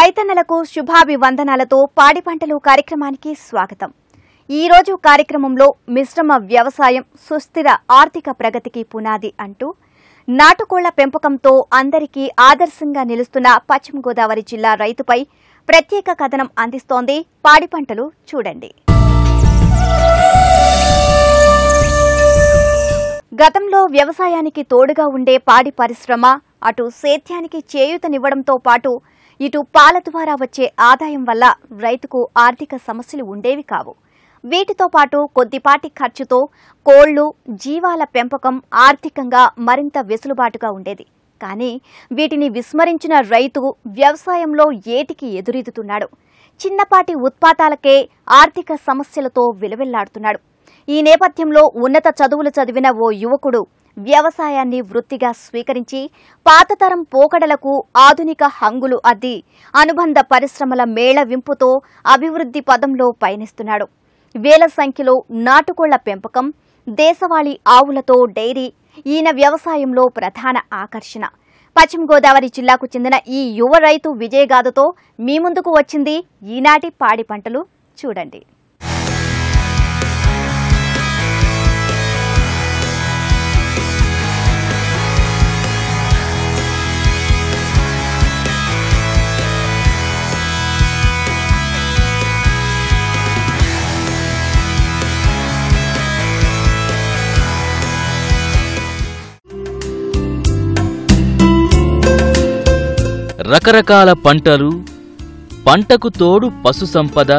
రైతన్నలకు శుభాభివందనాలతో పాడి పంటలు కార్యక్రమానికి స్వాగతం ఈ రోజు కార్యక్రమంలో మిశ్రమ వ్యవసాయం సుస్థిర ఆర్థిక ప్రగతికి పునాది అంటూ నాటుకోళ్ల పెంపకంతో అందరికీ ఆదర్శంగా నిలుస్తున్న పశ్చిమ గోదావరి జిల్లా రైతుపై ప్రత్యేక కథనం అందిస్తోంది పాడి పంటలు చూడండి గతంలో వ్యవసాయానికి తోడుగా ఉండే పాడి పరిశ్రమ అటు సేద్యానికి చేయూతనివ్వడంతో పాటు ఇటు పాల ద్వారా వచ్చే ఆదాయం వల్ల రైతుకు ఆర్థిక సమస్యలు ఉండేవి కావు వీటితో పాటు కొద్దిపాటి ఖర్చుతో కోళ్లు జీవాల పెంపకం ఆర్థికంగా మరింత వెసులుబాటుగా ఉండేది కానీ వీటిని విస్మరించిన రైతు వ్యవసాయంలో ఏటికి ఎదురెదుతున్నాడు చిన్నపాటి ఉత్పాతాలకే ఆర్థిక సమస్యలతో విలువెల్లాడుతున్నాడు ఈ నేపథ్యంలో ఉన్నత చదువులు చదివిన ఓ యువకుడు వ్యవసాయాన్ని వృత్తిగా స్వీకరించి పాతతరం పోకడలకు ఆధునిక హంగులు అద్ది అనుబంధ పరిశ్రమల మేళవింపుతో అభివృద్ధి పదంలో పయనిస్తున్నాడు వేల సంఖ్యలో నాటుకోళ్ల పెంపకం దేశవాళీ ఆవులతో డైరీ ఈయన వ్యవసాయంలో ప్రధాన ఆకర్షణ పశ్చిమ గోదావరి జిల్లాకు చెందిన ఈ యువ రైతు విజయగాథతో మీ ముందుకు వచ్చింది ఈనాటి పాడి పంటలు చూడండి రకరకాల పంటలు పంటకు తోడు పశు సంపద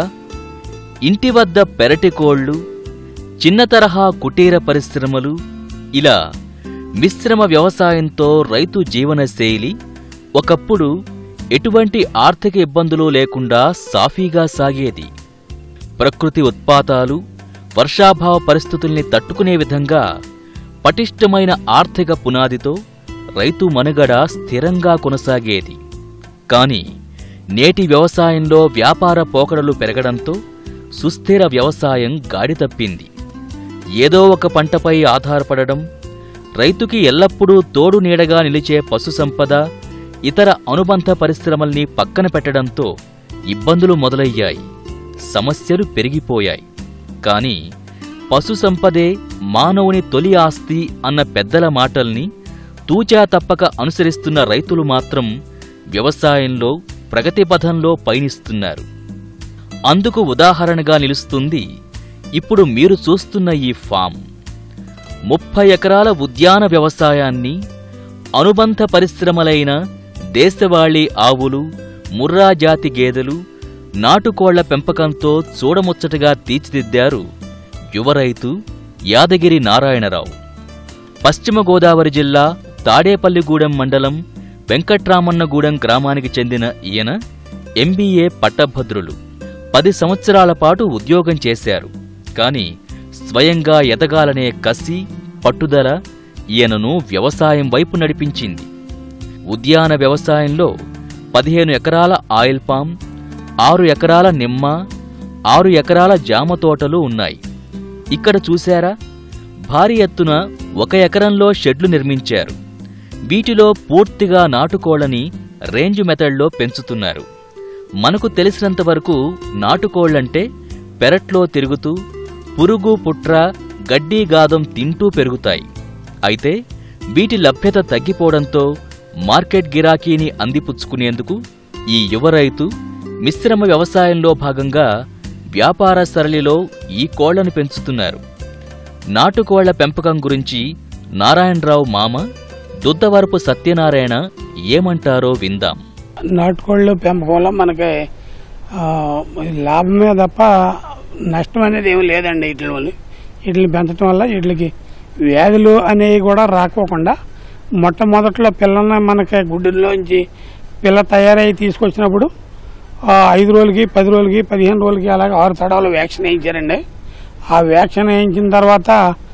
ఇంటి వద్ద పెరటి కోళ్లు చిన్న తరహా కుటీర పరిశ్రమలు ఇలా మిశ్రమ వ్యవసాయంతో రైతు జీవనశైలి ఒకప్పుడు ఎటువంటి ఆర్థిక ఇబ్బందులు లేకుండా సాఫీగా సాగేది ప్రకృతి ఉత్పాతాలు వర్షాభావ పరిస్థితుల్ని తట్టుకునే విధంగా పటిష్టమైన ఆర్థిక పునాదితో రైతు మనుగడ స్థిరంగా కొనసాగేది కాని నేటి వ్యవసాయంలో వ్యాపార పోకడలు పెరగడంతో సుస్థిర వ్యవసాయం గాడి తప్పింది ఏదో ఒక పంటపై ఆధారపడడం రైతుకి ఎల్లప్పుడూ తోడు నీడగా నిలిచే పశు సంపద ఇతర అనుబంధ పరిశ్రమల్ని పక్కన పెట్టడంతో ఇబ్బందులు మొదలయ్యాయి సమస్యలు పెరిగిపోయాయి కాని పశు సంపదే మానవుని తొలి ఆస్తి అన్న పెద్దల మాటల్ని తూచా తప్పక అనుసరిస్తున్న రైతులు మాత్రం వ్యవసాయంలో ప్రగతి పథంలో పయనిస్తున్నారు అందుకు ఉదాహరణగా నిలుస్తుంది ఇప్పుడు మీరు చూస్తున్న ఈ ఫామ్ ముప్పై ఎకరాల ఉద్యాన వ్యవసాయాన్ని అనుబంధ పరిశ్రమలైన దేశవాళీ ఆవులు ముర్రా జాతి గేదెలు నాటుకోళ్ల పెంపకంతో చూడముచ్చటగా తీర్చిదిద్దారు యువ రైతు యాదగిరి నారాయణరావు పశ్చిమ గోదావరి జిల్లా తాడేపల్లిగూడెం మండలం వెంకట్రామన్నగూడెం గ్రామానికి చెందిన ఈయన ఎంబీఏ పట్టభద్రులు పది సంవత్సరాల పాటు ఉద్యోగం చేశారు కాని స్వయంగా ఎదగాలనే కసి పట్టుదల ఈయనను వ్యవసాయం వైపు నడిపించింది ఉద్యాన వ్యవసాయంలో పదిహేను ఎకరాల ఆయిల్ పామ్ ఆరు ఎకరాల నిమ్మ ఆరు ఎకరాల జామ తోటలు ఉన్నాయి ఇక్కడ చూశారా భారీ ఎత్తున ఒక ఎకరంలో షెడ్లు నిర్మించారు వీటిలో పూర్తిగా నాటుకోళ్లని రేంజ్ మెథడ్లో పెంచుతున్నారు మనకు తెలిసినంతవరకు నాటుకోళ్లంటే పెరట్లో తిరుగుతూ పురుగు పుట్ర గడ్డి గాదం తింటూ పెరుగుతాయి అయితే వీటి లభ్యత తగ్గిపోవడంతో మార్కెట్ గిరాకీని అందిపుచ్చుకునేందుకు ఈ యువ రైతు మిశ్రమ వ్యవసాయంలో భాగంగా వ్యాపార సరళిలో ఈ కోళ్లను పెంచుతున్నారు నాటుకోళ్ల పెంపకం గురించి నారాయణరావు మామ దుద్దవరపు సత్యనారాయణ ఏమంటారో విందాం నాటుకోళ్ళు పెంపకం వల్ల మనకి ఆ, లాభమే తప్ప నష్టం అనేది ఏమి లేదండి వీటి వల్ల వీటిని పెంచడం వల్ల వీటికి వ్యాధులు అనేవి కూడా రాకోకుండా మొట్టమొదట్లో పిల్లల్ని మనకి గుడ్డుల్లోంచి పిల్ల తయారై తీసుకొచ్చినప్పుడు ఆ, ఐదు రోజులకి పది రోజులకి పదిహేను రోజులకి అలాగే ఆరు తడాలు వ్యాక్సిన్ వేయించారండి ఆ వ్యాక్సిన్ వేయించిన తర్వాత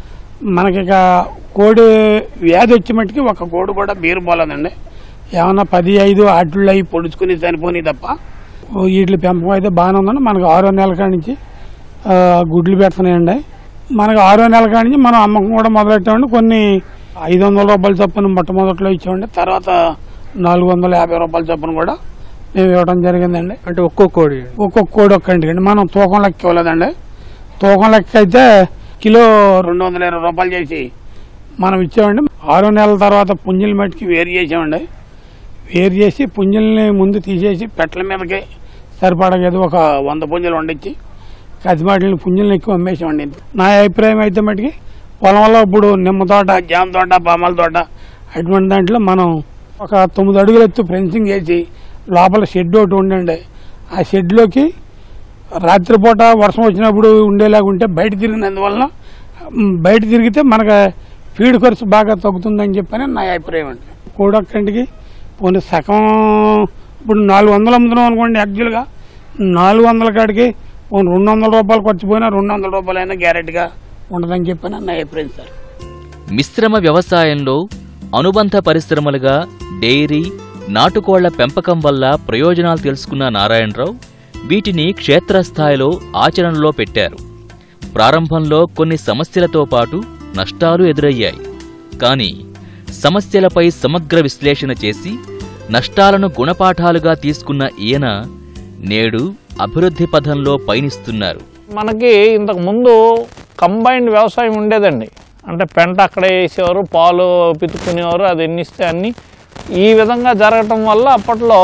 మనకి ఇక కోడి వ్యాధి వచ్చే మట్టుకి ఒక కోడి కూడా బీరు పోలేదండి ఏమన్నా పది ఐదు అడ్లు అవి పొడుచుకుని చనిపోని తప్ప ఓ వీటి పెంపకం అయితే బాగానే ఉందండి మనకు ఆరో నెల కాడి నుంచి ఆ, గుడ్లు పెడుతున్నాయండి మనకు ఆరో నెల కాడి నుంచి మనం అమ్మకం కూడా మొదలెట్టామండి కొన్ని ఐదు వందల రూపాయల చొప్పున మొట్టమొదట్లో ఇచ్చామండి తర్వాత నాలుగు వందల యాభై రూపాయల చొప్పున కూడా మేము ఇవ్వడం జరిగిందండి అంటే ఒక్కో కోడి ఒక్కొక్క కోడి ఒక్కండి అండి మనం తూకం లెక్క ఇవ్వలేదండి తూకం లెక్క అయితే కిలో రెండు వందల ఇరవై రూపాయలు చేసి మనం ఇచ్చామండి ఆరు నెలల తర్వాత పుంజుల మట్టికి వేరు చేసామండి వేరు చేసి పుంజుల్ని ముందు తీసేసి పెట్టల మీదకి సరిపడగేది ఒక వంద పుంజులు వండించి కసిమాటిని పుంజుల్ని ఎక్కువ అమ్మేసామండి నా అభిప్రాయం అయితే మటుకి పొలంలో ఇప్పుడు నిమ్మ తోట జామ తోట పామాల తోట అటువంటి దాంట్లో మనం ఒక తొమ్మిది అడుగులు ఎత్తు ఫెన్సింగ్ వేసి లోపల షెడ్ ఒకటి ఉండండి ఆ షెడ్లోకి రాత్రిపూట వర్షం వచ్చినప్పుడు ఉండేలాగా ఉంటే బయట తిరిగినందువలన మ్, బయట తిరిగితే మనకు ఫీడ్ ఖర్చు బాగా తగ్గుతుందని చెప్పని నా అభిప్రాయం అండి కోడొక్కంటికి పోనీ సగం ఇప్పుడు నాలుగు వందలు అమ్ముతున్నాం అనుకోండి యాక్చువల్గా నాలుగు వందల కాడికి పోనీ రెండు వందల రూపాయలు ఖర్చు పోయినా రెండు వందల రూపాయలు అయినా గ్యారెంటీగా ఉండదని చెప్పని నా అభిప్రాయం సార్ మిశ్రమ వ్యవసాయంలో అనుబంధ పరిశ్రమలుగా డెయిరీ నాటుకోళ్ల పెంపకం వల్ల ప్రయోజనాలు తెలుసుకున్న నారాయణరావు వీటిని క్షేత్రస్థాయిలో ఆచరణలో పెట్టారు ప్రారంభంలో కొన్ని సమస్యలతో పాటు నష్టాలు ఎదురయ్యాయి కానీ సమస్యలపై సమగ్ర విశ్లేషణ చేసి నష్టాలను గుణపాఠాలుగా తీసుకున్న ఈయన నేడు అభివృద్ధి పథంలో పయనిస్తున్నారు మనకి ఇంతకు ముందు కంబైన్డ్ వ్యవసాయం ఉండేదండి అంటే పెంట అక్కడే వేసేవారు పాలు పితుక్కునేవారు అది ఎన్నిస్తే అన్ని ఈ విధంగా జరగటం వల్ల అప్పట్లో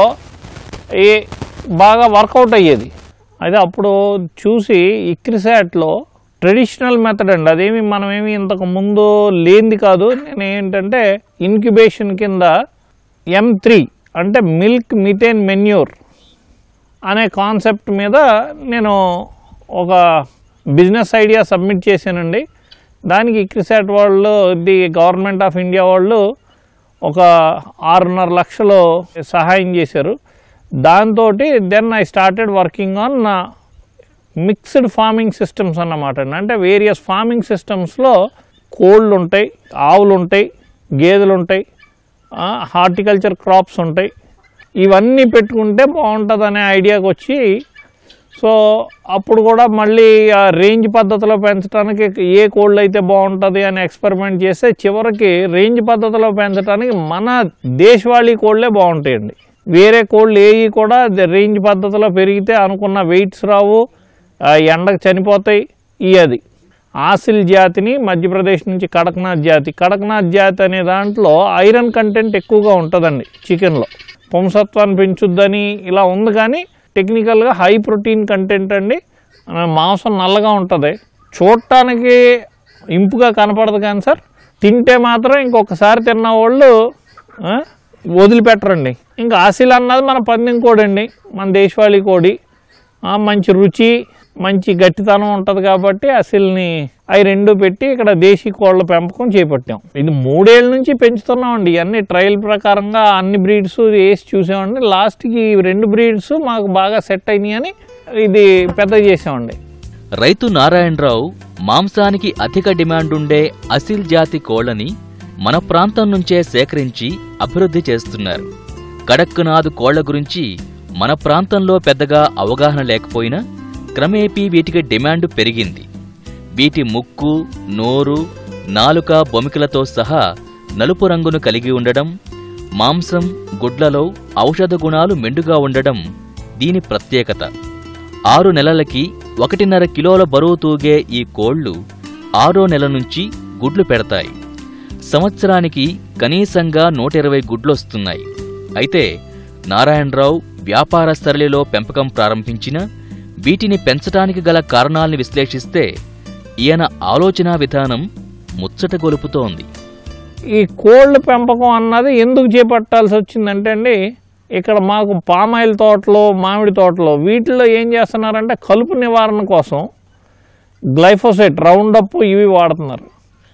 ఈ బాగా వర్కౌట్ అయ్యేది అయితే అప్పుడు చూసి ఇక్రిసాట్లో ట్రెడిషనల్ మెథడ్ అండి అదేమి మనమేమి ఇంతకు ముందు లేనిది కాదు నేను ఏంటంటే ఇన్క్యుబేషన్ కింద ఎం త్రీ అంటే మిల్క్ మిథేన్ మెన్యూర్ అనే కాన్సెప్ట్ మీద నేను ఒక బిజినెస్ ఐడియా సబ్మిట్ చేశానండి దానికి ఇక్రిసాట్ వాళ్ళు ది గవర్నమెంట్ ఆఫ్ ఇండియా వాళ్ళు ఒక ఆరున్నర లక్షలు సహాయం చేశారు దాంతో then I started working on mixed farming systems అన్నమాట అండి అంటే వేరియస్ ఫార్మింగ్ సిస్టమ్స్లో కోళ్ళు ఉంటాయి ఆవులు ఉంటాయి గేదెలు ఉంటాయి హార్టికల్చర్ క్రాప్స్ ఉంటాయి ఇవన్నీ పెట్టుకుంటే బాగుంటుంది అనే ఐడియాకి వచ్చి సో అప్పుడు కూడా మళ్ళీ ఆ రేంజ్ పద్ధతిలో పెంచడానికి ఏ కోళ్ళు అయితే బాగుంటుంది అని ఎక్స్పెరిమెంట్ చేస్తే చివరికి రేంజ్ పద్ధతిలో పెంచడానికి మన దేశవాళీ కోళ్ళే బాగుంటాయండి వేరే కోళ్ళు ఏవి కూడా రేంజ్ పద్ధతిలో పెరిగితే అనుకున్న వెయిట్స్ రావు ఆ ఎండకు చనిపోతాయి ఈ అది ఆసిల్ జాతిని మధ్యప్రదేశ్ నుంచి కడక్నాథ్ జాతి కడక్నాథ్ జాతి అనే దాంట్లో ఐరన్ కంటెంట్ ఎక్కువగా ఉంటుందండి చికెన్లో వంశత్వాన్ని పెంచుద్దని ఇలా ఉంది కానీ టెక్నికల్గా హై ప్రోటీన్ కంటెంట్ అండి ఆ, మాంసం నల్లగా ఉంటుంది చూడటానికి ఇంపుగా కనపడదు కానీ సార్ తింటే మాత్రం ఇంకొకసారి తిన్న వాళ్ళు ఆ, వదిలిపెట్టరండి ఇంకా ఆసిల్ అన్నది మన పందెం కోడి అండి మన దేశవాళీ కోడి ఆ, మంచి రుచి మంచి గట్టితనం ఉంటుంది కాబట్టి అసిల్ని అవి రెండు పెట్టి ఇక్కడ దేశీ కోళ్ళ పెంపకం చేపట్టాం ఇది మూడేళ్ళ నుంచి పెంచుతున్నామండి ఇవన్నీ ట్రయల్ ప్రకారంగా అన్ని బ్రీడ్స్ వేసి చూసామండి లాస్ట్కి ఈ రెండు బ్రీడ్స్ మాకు బాగా సెట్ అయినాయి అని ఇది పెద్ద చేసామండి రైతు నారాయణరావు మాంసానికి అధిక డిమాండ్ ఉండే అసిల్ జాతి కోళ్లని మన ప్రాంతం నుంచే సేకరించి అభివృద్ధి చేస్తున్నారు కడక్నాథ్ కోళ్ల గురించి మన ప్రాంతంలో పెద్దగా అవగాహన లేకపోయినా క్రమేపీ వీటికి డిమాండ్ పెరిగింది వీటి ముక్కు నోరు నాలుక బొమికలతో సహా నలుపు రంగును కలిగి ఉండడం మాంసం గుడ్లలో ఔషధ గుణాలు మెండుగా ఉండడం దీని ప్రత్యేకత ఆరు నెలలకి ఒకటిన్నర కిలోల బరువు తూగే ఈ కోళ్లు ఆరో నెల నుంచి గుడ్లు పెడతాయి సంవత్సరానికి కనీసంగా నూట ఇరవై గుడ్లొస్తున్నాయి అయితే నారాయణరావు వ్యాపార సరళిలో పెంపకం ప్రారంభించిన వీటిని పెంచటానికి గల కారణాల్ని విశ్లేషిస్తే ఈయన ఆలోచనా విధానం ముచ్చట గొలుపుతోంది ఈ కోళ్ళ పెంపకం అన్నది ఎందుకు చేపట్టాల్సి వచ్చిందంటే అండి ఇక్కడ మాకు పామాయిల్ తోటలు మామిడి తోటలు వీటిల్లో ఏం చేస్తున్నారంటే కలుపు నివారణ కోసం గ్లైఫోసేట్ రౌండప్ ఇవి వాడుతున్నారు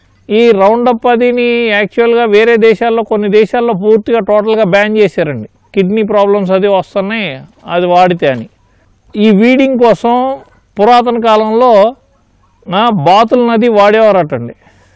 ఈ రౌండప్ అదిని యాక్చువల్గా వేరే దేశాల్లో కొన్ని దేశాల్లో పూర్తిగా టోటల్గా బ్యాన్ చేశారండి కిడ్నీ ప్రాబ్లమ్స్ అది వస్తున్నాయి అది వాడితే అని ఈ వీడింగ్ కోసం పురాతన కాలంలో నా బాతుల నది వాడేవారటండి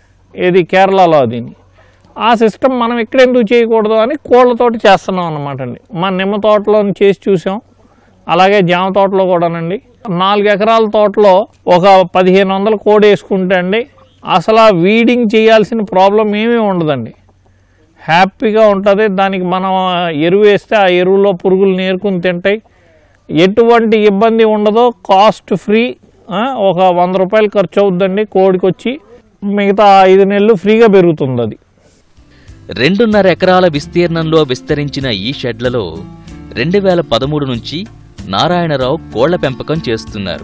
ఏది కేరళలో దీన్ని ఆ సిస్టమ్ మనం ఇక్కడ ఎందుకు చేయకూడదు అని కోళ్ళతోటి చేస్తున్నాం అన్నమాట అండి మా నిమ్మ తోటలో చేసి చూసాం అలాగే జామ తోటలో కూడానండి నాలుగు ఎకరాల తోటలో ఒక పదిహేను వందల కోడి వేసుకుంటే అండి అసలు ఆ వీడింగ్ చేయాల్సిన ప్రాబ్లం ఏమీ ఉండదండి హ్యాపీగా ఉంటుంది దానికి మనం ఎరువు వేస్తే ఆ ఎరువులో పురుగులు నేర్చుకుని తింటాయి ఎటువంటి ఇబ్బంది ఉండదో కాస్ట్ ఫ్రీ ఆ, ఒక వంద రూపాయలు ఖర్చు అవుద్దండి కోడికి వచ్చి మిగతా ఐదు నెలలు ఫ్రీగా పెరుగుతుంది అది రెండున్నర ఎకరాల విస్తీర్ణంలో విస్తరించిన ఈ షెడ్లలో రెండు వేల పదమూడు నుంచి నారాయణరావు కోళ్ల పెంపకం చేస్తున్నారు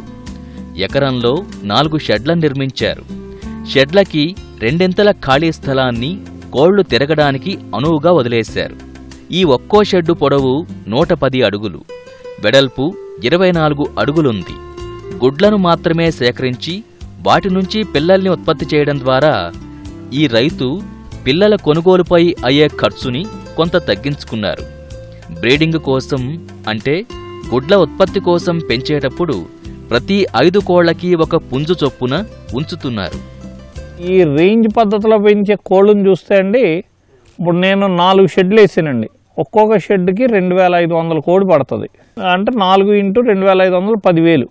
ఎకరంలో నాలుగు షెడ్లను నిర్మించారు షెడ్లకి రెండింతల ఖాళీ స్థలాన్ని కోళ్లు తిరగడానికి అనువుగా వదిలేశారు ఈ ఒక్కో షెడ్డు పొడవు నూట పది అడుగులు వెడల్పు ఇరవై నాలుగు అడుగులుంది గుడ్లను మాత్రమే సేకరించి వాటి నుంచి పిల్లల్ని ఉత్పత్తి చేయడం ద్వారా ఈ రైతు పిల్లల కొనుగోలుపై అయ్యే ఖర్చుని కొంత తగ్గించుకున్నారు బ్రీడింగ్ కోసం అంటే గుడ్ల ఉత్పత్తి కోసం పెంచేటప్పుడు ప్రతి ఐదు కోళ్లకి ఒక పుంజు చొప్పున ఉంచుతున్నారు ఈ రేంజ్ పద్ధతిలో పెంచే కోళ్ళను చూస్తే అండి ఇప్పుడు నేను నాలుగు షెడ్లు వేసానండి ఒక్కొక్క షెడ్కి రెండు వేల ఐదు వందల కోడి పడుతుంది అంటే నాలుగు ఇంటూ రెండు వేల ఐదు వందలు పదివేలు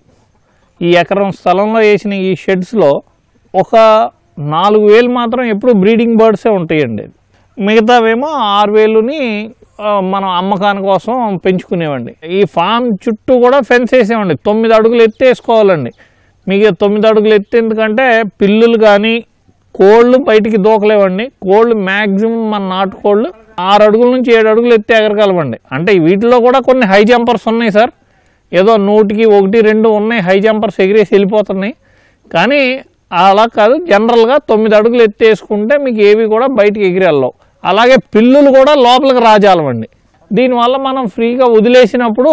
ఈ ఎకరం స్థలంలో వేసిన ఈ షెడ్స్లో ఒక నాలుగు వేలు మాత్రం ఎప్పుడు బ్రీడింగ్ బర్డ్సే ఉంటాయండి మిగతావేమో ఆరు వేలుని ఆ, మనం అమ్మకాని కోసం పెంచుకునేవండి ఈ ఫామ్ చుట్టూ కూడా ఫెన్స్ వేసేవండి తొమ్మిది అడుగులు ఎత్తి వేసుకోవాలండి మీకు తొమ్మిది అడుగులు ఎత్తి ఎందుకంటే పిల్లులు కానీ కోళ్ళు బయటికి దూకలేవండి కోళ్ళు మ్యాక్సిమం మన నాటుకోళ్ళు ఆరు అడుగుల నుంచి ఏడు అడుగులు ఎత్తి ఎగరగలవండి అంటే వీటిలో కూడా కొన్ని హై జంపర్స్ ఉన్నాయి సార్ ఏదో నూటికి ఒకటి రెండు ఉన్నాయి హై జంపర్స్ ఎగిరేసి వెళ్ళిపోతున్నాయి కానీ అలా కాదు జనరల్గా తొమ్మిది అడుగులు ఎత్తేసుకుంటే మీకు ఏవి కూడా బయటికి ఎగిరి వెళ్ళవు అలాగే పిల్లులు కూడా లోపలికి రాజాలవండి దీనివల్ల మనం ఫ్రీగా వదిలేసినప్పుడు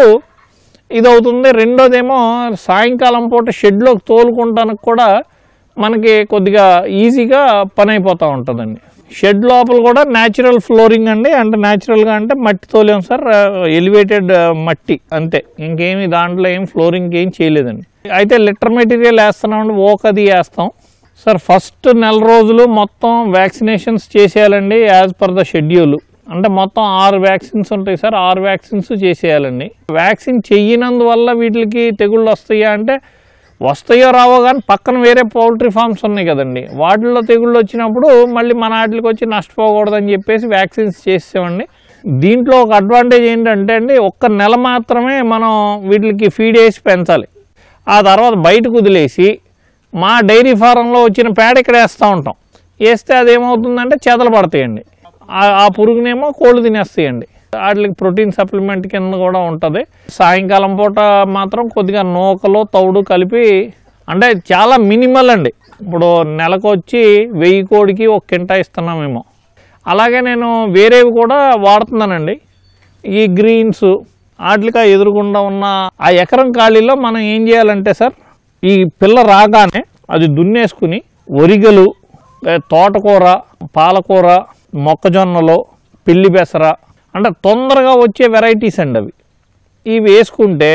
ఇది అవుతుంది రెండోదేమో సాయంకాలం పూట షెడ్లోకి తోలుకుంటానికి కూడా మనకి కొద్దిగా ఈజీగా పని అయిపోతూ ఉంటుందండి షెడ్ లోపల కూడా న్యాచురల్ ఫ్లోరింగ్ అండి అంటే న్యాచురల్గా అంటే మట్టి తోలేం సార్ ఎలివేటెడ్ మట్టి అంతే ఇంకేమి దాంట్లో ఏం ఫ్లోరింగ్ ఏం చేయలేదండి అయితే లిటర్ మెటీరియల్ వేస్తున్నామండి ఓకది వేస్తాం సార్ ఫస్ట్ నెల రోజులు మొత్తం వ్యాక్సినేషన్స్ చేసేయాలండి యాజ్ పర్ ద షెడ్యూల్ అంటే మొత్తం ఆరు వ్యాక్సిన్స్ ఉంటాయి సార్ ఆరు వ్యాక్సిన్స్ చేసేయాలండి వ్యాక్సిన్ చెయ్యనందువల్ల వీటికి తెగుళ్ళు వస్తాయా అంటే వస్తాయో రావో కానీ పక్కన వేరే పౌల్ట్రీ ఫార్మ్స్ ఉన్నాయి కదండి వాటిల్లో తెగుళ్ళు వచ్చినప్పుడు మళ్ళీ మన వాటికి వచ్చి నష్టపోకూడదని చెప్పేసి వ్యాక్సిన్స్ చేసేవాడిని దీంట్లో ఒక అడ్వాంటేజ్ ఏంటంటే అండి ఒక్క నెల మాత్రమే మనం వీటికి ఫీడ్ వేసి పెంచాలి ఆ తర్వాత బయటకు వదిలేసి మా డైరీ ఫారంలో వచ్చిన పేడ ఇక్కడ వేస్తూ ఉంటాం వేస్తే అది ఏమవుతుందంటే చెదలు పడతాయండి ఆ- ఆ పురుగునేమో కోళ్ళు తినేస్తాయండి వాటికి ప్రోటీన్ సప్లిమెంట్ కింద కూడా ఉంటుంది సాయంకాలం పూట మాత్రం కొద్దిగా నూకలు తౌడు కలిపి అంటే చాలా మినిమల్ అండి ఇప్పుడు నెలకు వచ్చి వెయ్యి కోడికి ఒక కింటా ఇస్తున్నామేమో అలాగే నేను వేరేవి కూడా వాడుతున్నానండి ఈ గ్రీన్స్ వాటికి ఎదురుగుండా ఉన్న ఆ ఎకరం ఖాళీలో మనం ఏం చేయాలంటే సార్ ఈ పిల్ల రాగానే అది దున్నేసుకుని ఒరిగలు ఏ, తోటకూర పాలకూర మొక్కజొన్నలు పిల్లి పెసర అంటే తొందరగా వచ్చే వెరైటీస్ అండి అవి ఇవి వేసుకుంటే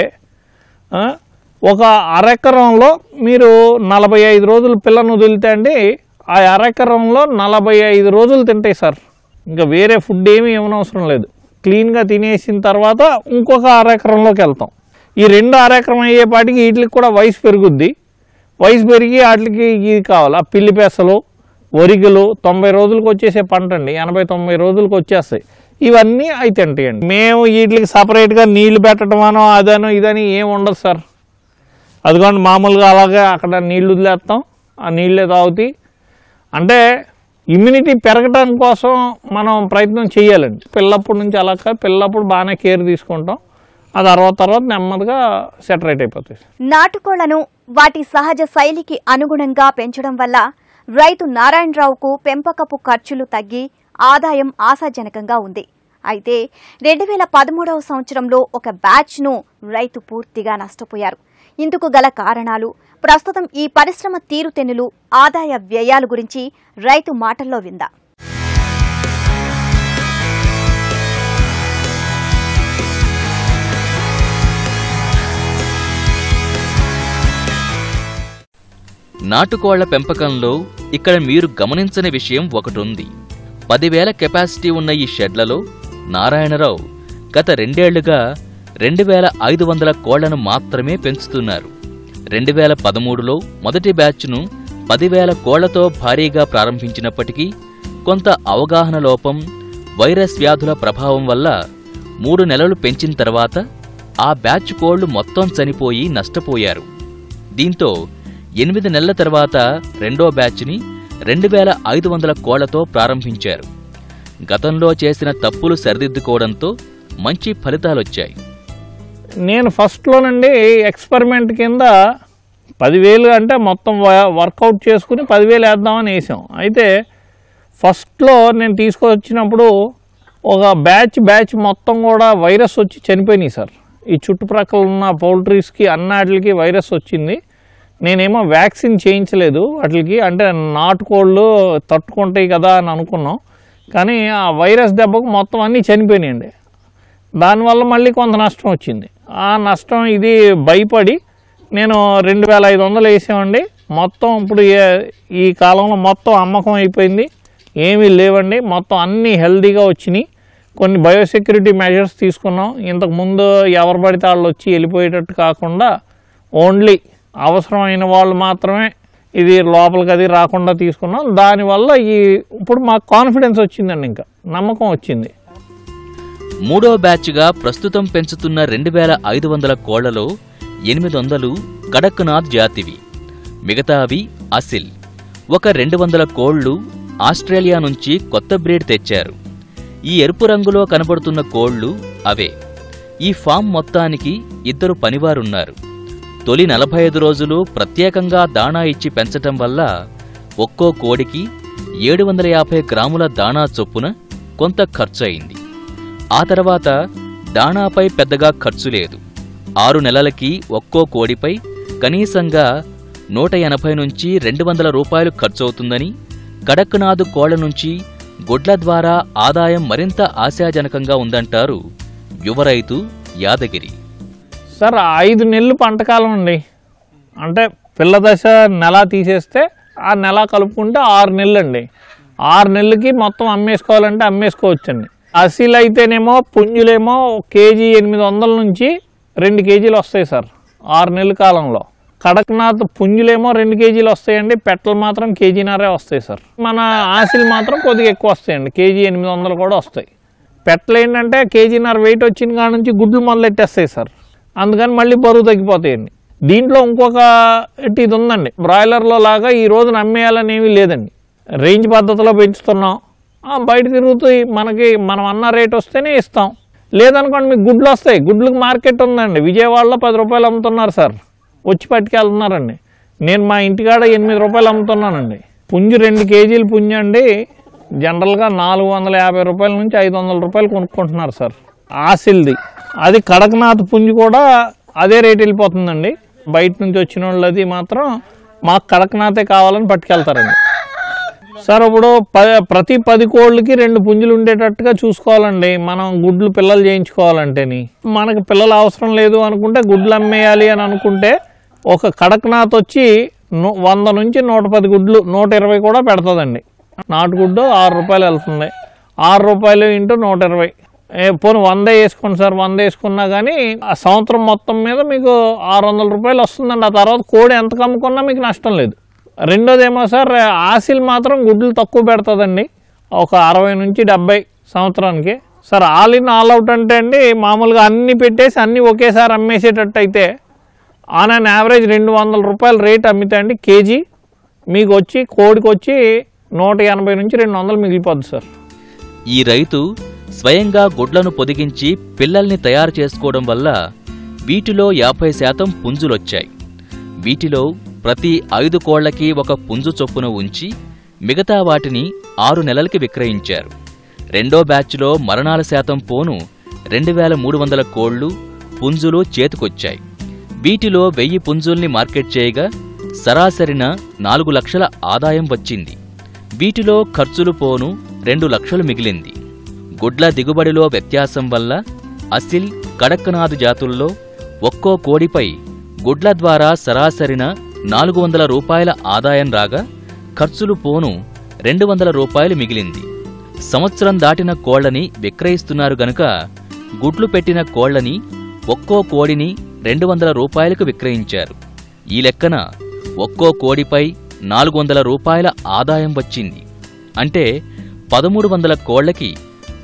ఆ, ఒక అరెకరంలో మీరు నలభై ఐదు రోజులు పిల్లను వదిలితే అండి ఆ అరెకరంలో నలభై ఐదు రోజులు తింటాయి సార్ ఇంకా వేరే ఫుడ్ ఏమీ ఇవ్వనవసరం లేదు క్లీన్గా తినేసిన తర్వాత ఇంకొక అరెకరంలోకి వెళ్తాం ఈ రెండు అరెకరం అయ్యేపాటికి వీటికి కూడా వయసు పెరుగుద్ది వయసు పెరిగి వాటికి ఇది కావాలి ఆ పిల్లి పెసలు ఒరిగలు తొంభై రోజులకు వచ్చేసే పంట అండి ఎనభై తొంభై రోజులకు వచ్చేస్తాయి ఇవన్నీ అవి తింటాయండి మేము వీటికి సపరేట్గా నీళ్లు పెట్టడం అనో అదనో ఇదని ఏం ఉండదు సార్ అదిగోండి మామూలుగా అలాగే అక్కడ నీళ్లు వదిలేస్తాం ఆ నీళ్ళే తాగుతాయి అంటే ఇమ్యూనిటీ పెరగడం కోసం మనం ప్రయత్నం చేయాలండి పిల్లప్పటి నుంచి అలా కాదు పిల్లప్పుడు బాగానే కేర్ తీసుకుంటాం ఆ తర్వాత తర్వాత నెమ్మదిగా సెటరేట్ అయిపోతాయి నాటుకోళ్లను వాటి సహజ శైలికి అనుగుణంగా పెంచడం వల్ల రైతు నారాయణరావుకు పెంపకపు ఖర్చులు తగ్గి ఆదాయం ఆశాజనకంగా ఉంది అయితే రెండు వేల పదమూడవ సంవత్సరంలో ఒక బ్యాచ్ను రైతు పూర్తిగా నష్టపోయారు ఇందుకు గల కారణాలు ప్రస్తుతం ఈ పరిశ్రమ తీరుతెన్నులు ఆదాయ వ్యయాల గురించి రైతు మాటల్లో విందా నాటుకోళ్ల పెంపకంలో ఇక్కడ మీరు గమనించని విషయం ఒకటుంది పదివేల కెపాసిటీ ఉన్న ఈ షెడ్లలో నారాయణరావు గత రెండేళ్లుగా రెండు వేల ఐదు వందల కోళ్లను మాత్రమే పెంచుతున్నారు రెండు వేల పదమూడులో మొదటి బ్యాచ్ను పదివేల కోళ్లతో భారీగా ప్రారంభించినప్పటికీ కొంత అవగాహన లోపం వైరస్ వ్యాధుల ప్రభావం వల్ల మూడు నెలలు పెంచిన తర్వాత ఆ బ్యాచ్ కోళ్లు మొత్తం చనిపోయి నష్టపోయారు దీంతో ఎనిమిది నెలల తర్వాత రెండో బ్యాచ్ని రెండు వేల ఐదు వందల కోళ్లతో ప్రారంభించారు గతంలో చేసిన తప్పులు సరిదిద్దుకోవడంతో మంచి ఫలితాలొచ్చాయి నేను ఫస్ట్లోనండి ఎక్స్పెరిమెంట్ కింద పదివేలు అంటే మొత్తం వ- వర్కౌట్ చేసుకుని పదివేలు వేద్దామని వేసాం అయితే ఫస్ట్లో నేను తీసుకొచ్చినప్పుడు ఒక బ్యాచ్ బ్యాచ్ మొత్తం కూడా వైరస్ వచ్చి చనిపోయినాయి సార్ ఈ చుట్టుప్రక్కల ఉన్న పౌల్ట్రీస్కి అన్నాటికి వైరస్ వచ్చింది నేనేమో వ్యాక్సిన్ చేయించలేదు వాటికి అంటే నాటుకోళ్ళు తట్టుకుంటాయి కదా అని అనుకున్నాం కానీ ఆ వైరస్ దెబ్బకు మొత్తం అన్నీ చనిపోయినాయండి దానివల్ల మళ్ళీ కొంత నష్టం వచ్చింది ఆ నష్టం ఇది భయపడి నేను రెండు వేల ఐదు వందలు వేసామండి మొత్తం ఇప్పుడు ఏ- ఈ కాలంలో మొత్తం అమ్మకం అయిపోయింది ఏమీ లేవండి మొత్తం అన్నీ హెల్తీగా వచ్చినాయి కొన్ని బయోసెక్యూరిటీ మెజర్స్ తీసుకున్నాం ఇంతకు ముందు ఎవరు పడితే వాళ్ళు వచ్చి వెళ్ళిపోయేటట్టు కాకుండా ఓన్లీ అవసరమైన వాళ్ళు మాత్రమే ఇది లోపలికి అది రాకుండా తీసుకున్నాం దానివల్ల ఈ ఇప్పుడు మాకు కాన్ఫిడెన్స్ వచ్చిందండి ఇంకా నమ్మకం వచ్చింది మూడో బ్యాచ్గా ప్రస్తుతం పెంచుతున్న రెండు వేల ఐదు వందల కోళ్లలో ఎనిమిది వందలు కడక్నాథ్ జాతివి మిగతావి అసిల్ ఒక రెండు వందల కోళ్లు ఆస్ట్రేలియా నుంచి కొత్త బ్రీడ్ తెచ్చారు ఈ ఎరుపు రంగులో కనబడుతున్న కోళ్లు అవే ఈ ఫామ్ మొత్తానికి ఇద్దరు పనివారున్నారు తొలి నలభై ఐదు రోజులు ప్రత్యేకంగా దాణా ఇచ్చి పెంచటం వల్ల ఒక్కో కోడికి ఏడు వందల యాభై గ్రాముల దాణా చొప్పున కొంత ఖర్చు అయింది ఆ తర్వాత దాణాపై పెద్దగా ఖర్చు లేదు ఆరు నెలలకి ఒక్కో కోడిపై కనీసంగా నూట ఎనభై నుంచి రెండు వందల రూపాయలు ఖర్చవుతుందని కడక్నాథ్ కోళ్ల నుంచి గుడ్ల ద్వారా ఆదాయం మరింత ఆశాజనకంగా ఉందంటారు యువ రైతు యాదగిరి సార్ ఐదు నెలలు పంటకాలం అండి అంటే పిల్ల దశ నెల తీసేస్తే ఆ నెల కలుపుకుంటే ఆరు నెలలు అండి ఆరు నెలలకి మొత్తం అమ్మేసుకోవాలంటే అమ్మేసుకోవచ్చండి అసీలు అయితేనేమో పుంజులేమో కేజీ ఎనిమిది వందల నుంచి రెండు కేజీలు వస్తాయి సార్ ఆరు నెలల కాలంలో కడక్నాథ్ పుంజులేమో రెండు కేజీలు వస్తాయండి పెట్టలు మాత్రం కేజీన్నరే వస్తాయి సార్ మన ఆశలు మాత్రం కొద్దిగా ఎక్కువ వస్తాయండి కేజీ ఎనిమిది వందలు కూడా వస్తాయి పెట్టలు ఏంటంటే కేజీన్నర వెయిట్ వచ్చిన కాడ నుంచి గుడ్లు మొదలెట్టేస్తాయి సార్ అందుకని మళ్ళీ బరువు తగ్గిపోతాయండి దీంట్లో ఇంకొక ఇటు ఇది ఉందండి బ్రాయిలర్లో లాగా ఈ రోజున అమ్మేయాలని ఏమీ లేదండి రేంజ్ పద్ధతిలో పెంచుతున్నాం ఆ, బయట తిరుగుతాయి మనకి మనం అన్న రేట్ వస్తేనే ఇస్తాం లేదనుకోండి మీకు గుడ్లు వస్తాయి గుడ్లకు మార్కెట్ ఉందండి విజయవాడలో పది రూపాయలు అమ్ముతున్నారు సార్ వచ్చి పట్టుకెళ్తున్నారండి నేను మా ఇంటికాడ ఎనిమిది రూపాయలు అమ్ముతున్నానండి పుంజు రెండు కేజీలు పుంజు అండి జనరల్గా నాలుగు వందల యాభై రూపాయల నుంచి ఐదు వందల రూపాయలు కొనుక్కుంటున్నారు సార్ ఆసిల్ది అది కడక్నాథ్ పుంజు కూడా అదే రేట్ వెళ్ళిపోతుందండి బయట నుంచి వచ్చిన వాళ్ళది మాత్రం మాకు కడక్నాథే కావాలని పట్టుకెళ్తారండి సార్ ఇప్పుడు ప ప్రతి పది కోళ్ళకి రెండు పుంజులు ఉండేటట్టుగా చూసుకోవాలండి మనం గుడ్లు పిల్లలు చేయించుకోవాలంటేని మనకి పిల్లలు అవసరం లేదు అనుకుంటే గుడ్లు అమ్మేయాలి అని అనుకుంటే ఒక కడక్నాథ్ వచ్చి ను- వంద నుంచి నూట పది గుడ్లు నూట ఇరవై కూడా పెడుతుందండి నాటుగుడ్డు ఆరు రూపాయలు వెళ్తుంది ఆరు రూపాయలు ఇంటూ నూట ఇరవై ఏ, పోనీ వంద వేసుకోండి సార్ వంద వేసుకున్నా కానీ ఆ సంవత్సరం మొత్తం మీద మీకు ఆరు వందల రూపాయలు వస్తుందండి ఆ తర్వాత కోడి ఎంత కమ్ముకున్నా మీకు నష్టం లేదు రెండోదేమో సార్ ఆసిల్ మాత్రం గుడ్లు తక్కువ పెడుతుందండి ఒక అరవై నుంచి డెబ్బై సంవత్సరానికి sir all in all out అంటే అండి మామూలుగా అన్ని పెట్టేసి అన్ని ఒకేసారి అమ్మేసేటట్టు అయితే ఆన్ అన్ యావరేజ్ రెండు వందల రూపాయల రేట్ అమ్మితే అండి కేజీ మీకు వచ్చి కోడికి వచ్చి నూట ఎనభై నుంచి రెండు వందలు మిగిలిపోద్ది సార్ ఈ రైతు స్వయంగా గుడ్లను పొదిగించి పిల్లల్ని తయారు చేసుకోవడం వల్ల వీటిలో యాభై శాతం పుంజులొచ్చాయి వీటిలో ప్రతి ఐదు కోళ్లకి ఒక పుంజు చొప్పున ఉంచి మిగతా వాటిని ఆరు నెలలకి విక్రయించారు రెండో బ్యాచ్లో మరణాల శాతం పోను రెండు వేల మూడు వందల కోళ్లు పుంజులు చేతికొచ్చాయి వీటిలో వెయ్యి పుంజుల్ని మార్కెట్ చేయగా సరాసరిన నాలుగు లక్షల ఆదాయం వచ్చింది వీటిలో ఖర్చులు పోను రెండు లక్షలు మిగిలింది గుడ్ల దిగుబడిలో వ్యత్యాసం వల్ల అసిల్ కడక్నాథ్ జాతుల్లో ఒక్కో కోడిపై గుడ్ల ద్వారా సరాసరిన నాలుగు వందల రూపాయల ఆదాయం రాగా ఖర్చులు పోను రెండు వందల రూపాయలు మిగిలింది సంవత్సరం దాటిన కోళ్లని విక్రయిస్తున్నారు గనుక గుడ్లు పెట్టిన కోళ్లని ఒక్కో కోడిని రెండు వందల రూపాయలకు విక్రయించారు ఈ లెక్కన ఒక్కో కోడిపై నాలుగు వందల రూపాయల ఆదాయం వచ్చింది అంటే పదమూడు వందల కోళ్లకి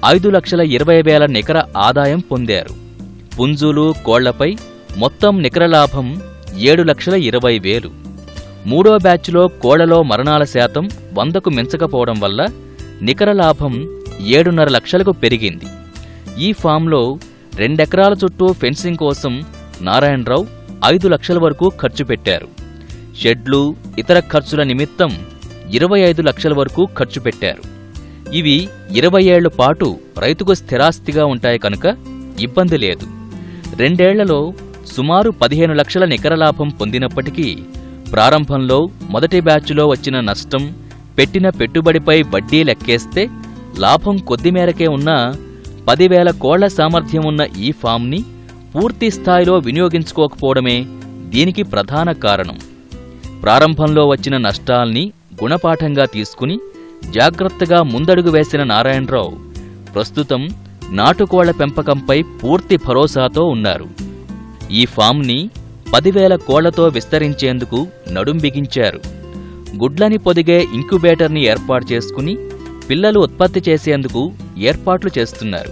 ఐదు లక్షల ఇరవై వేల నికర ఆదాయం పొందారు పుంజులు కోళ్లపై మొత్తం నికర లాభం ఏడు లక్షల ఇరవై వేలు మూడో బ్యాచ్లో కోళ్లలో మరణాల శాతం వందకు మించకపోవడం వల్ల నికర లాభం ఏడున్నర లక్షలకు పెరిగింది ఈ ఫామ్లో రెండెకరాల చుట్టూ ఫెన్సింగ్ కోసం నారాయణరావు ఐదు లక్షల వరకు ఖర్చు పెట్టారు షెడ్లు ఇతర ఖర్చుల నిమిత్తం ఇరవై ఐదు లక్షల వరకు ఖర్చు పెట్టారు ఇవి ఇరవై ఏళ్ల పాటు రైతుకు స్థిరాస్తిగా ఉంటాయి కనుక ఇబ్బంది లేదు రెండేళ్లలో సుమారు పదిహేను లక్షల నికర లాభం పొందినప్పటికీ ప్రారంభంలో మొదటి బ్యాచ్లో వచ్చిన నష్టం పెట్టిన పెట్టుబడిపై వడ్డీ లెక్కేస్తే లాభం కొద్ది మేరకే ఉన్నా పదివేల కోళ్ల సామర్థ్యం ఉన్న ఈ ఫామ్ని పూర్తి స్థాయిలో వినియోగించుకోకపోవడమే దీనికి ప్రధాన కారణం ప్రారంభంలో వచ్చిన నష్టాల్ని గుణపాఠంగా తీసుకుని జాగ్రత్తగా ముందడుగు వేసిన నారాయణరావు ప్రస్తుతం నాటుకోళ్ల పెంపకంపై పూర్తి భరోసాతో ఉన్నారు ఈ ఫామ్ని పదివేల కోళ్లతో విస్తరించేందుకు నడుం బిగించారు గుడ్లని పొదిగే ఇంక్యుబేటర్ని ఏర్పాటు చేసుకుని పిల్లలు ఉత్పత్తి చేసేందుకు ఏర్పాట్లు చేస్తున్నారు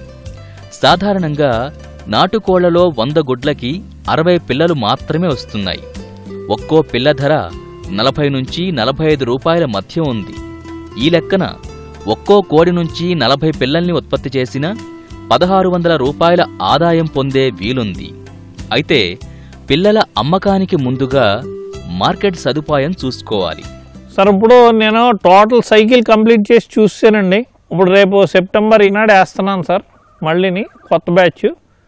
సాధారణంగా నాటుకోళ్లలో వంద గుడ్లకి అరవై పిల్లలు మాత్రమే వస్తున్నాయి ఒక్కో పిల్ల ధర నలభై నుంచి నలభై ఐదు రూపాయల మధ్య ఉంది ఈ లెక్కన ఒక్కో కోడి నుంచి నలభై పిల్లల్ని ఉత్పత్తి చేసిన పదహారు వందల రూపాయల ఆదాయం పొందే వీలుంది అయితే పిల్లల అమ్మకానికి ముందుగా మార్కెట్ సదుపాయం చూసుకోవాలి సార్ ఇప్పుడు నేను టోటల్ సైకిల్ కంప్లీట్ చేసి చూసానండి ఇప్పుడు రేపు సెప్టెంబర్ ఈనాడు వేస్తున్నాను సార్ మళ్ళీని కొత్త బ్యాచ్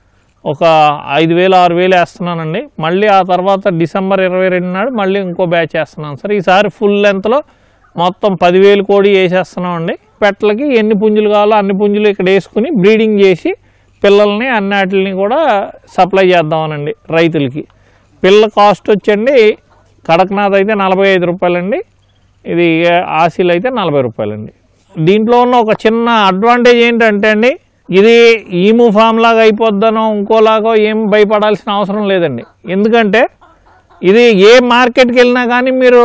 ఒక ఐదు వేలు ఆరు వేలు వేస్తున్నానండి మళ్ళీ ఆ తర్వాత డిసెంబర్ ఇరవై రెండు నాడు మళ్ళీ ఇంకో బ్యాచ్ వేస్తున్నాను సార్ ఈసారి ఫుల్ లెంత్లో మొత్తం పదివేలు కోడి వేసేస్తున్నామండి పెట్టలకి ఎన్ని పుంజులు కావాలో అన్ని పుంజులు ఇక్కడ వేసుకుని బ్రీడింగ్ చేసి పిల్లల్ని అన్నిటిని కూడా సప్లై చేద్దామనండి రైతులకి పిల్ల కాస్ట్ వచ్చండి కడక్నాథ్ అయితే నలభై ఐదు రూపాయలండి ఇది ఆసిల్ అయితే నలభై రూపాయలండి దీంట్లో ఉన్న ఒక చిన్న అడ్వాంటేజ్ ఏంటంటే అండి ఇది ఈము ఫామ్ లాగా అయిపోద్దనో ఇంకోలాగో ఏం భయపడాల్సిన అవసరం లేదండి ఎందుకంటే ఇది ఏ మార్కెట్కి వెళ్ళినా కానీ మీరు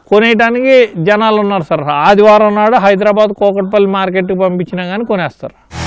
కొనేయడానికి జనాలు ఉన్నారు సార్ ఆదివారం నాడు హైదరాబాద్ కోకట్పల్లి మార్కెట్కి పంపించినా కానీ కొనేస్తారు